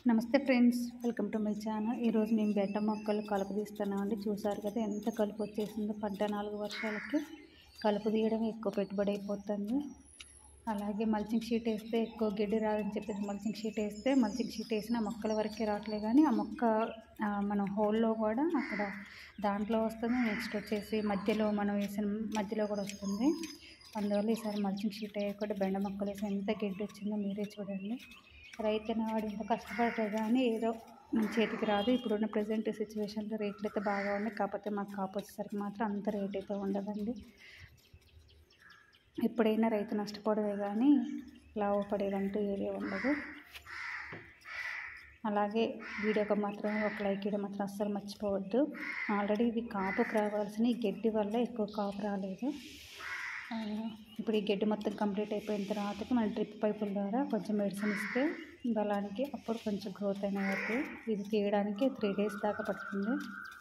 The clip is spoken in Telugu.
నమస్తే friends welcome to my channel ఈరోజు మేము బెడ్డ మొక్కలు కలుపు తీస్తున్నామండి చూసారు కదా ఎంత కలుపు వచ్చేసిందో పడ్డ నాలుగు వర్షాలకి కలుపు తీయడం ఎక్కువ పెట్టుబడి అయిపోతుంది అలాగే మల్చింగ్ షీట్ వేస్తే ఎక్కువ గడ్డి రాదని చెప్పేసి మల్చింగ్ షీట్ వేస్తే మల్చింగ్ షీట్ వేసిన మొక్కల వరకే రావట్లే కానీ ఆ మొక్క ఆ, మనం హోల్లో కూడా అక్కడ దాంట్లో వస్తుంది నెక్స్ట్ వచ్చేసి మధ్యలో మనం వేసిన మధ్యలో కూడా వస్తుంది అందువల్ల ఈసారి మల్చింగ్ షీట్ వేయకుండా బెండ మొక్కలు వేసి ఎంత గడ్డి వచ్చిందో మీరే చూడండి రైతు వాడు ఇంత కష్టపడతాయి కానీ ఏదో మన చేతికి రాదు ఇప్పుడున్న ప్రజెంట్ సిచ్యువేషన్లో రేట్లు అయితే బాగా ఉన్నాయి కాకపోతే మాకు కాపు వచ్చేసరికి మాత్రం అంత రేట్ అయితే ఉండదండి ఎప్పుడైనా రైతు నష్టపోవడమే కానీ లాభపడేదంటూ ఏదే ఉండదు అలాగే వీడియోకి మాత్రం ఒక లైక్ ఇవ్వడం మాత్రం అస్సలు మర్చిపోవద్దు ఆల్రెడీ ఇది కాపుకు రావాల్సిన ఈ గడ్డి వల్ల ఎక్కువ కాపు రాలేదు ఆ, ఇప్పుడు ఈ గడ్డి మొత్తం కంప్లీట్ అయిపోయిన తర్వాతకి మన డ్రిప్ పైపుల ద్వారా కొంచెం మెడిసిన్ ఇస్తే బలానికి అప్పుడు కొంచెం గ్రోత్ అనేది అవుతుంది ఇది తీయడానికి త్రీ డేస్ దాకా పడుతుంది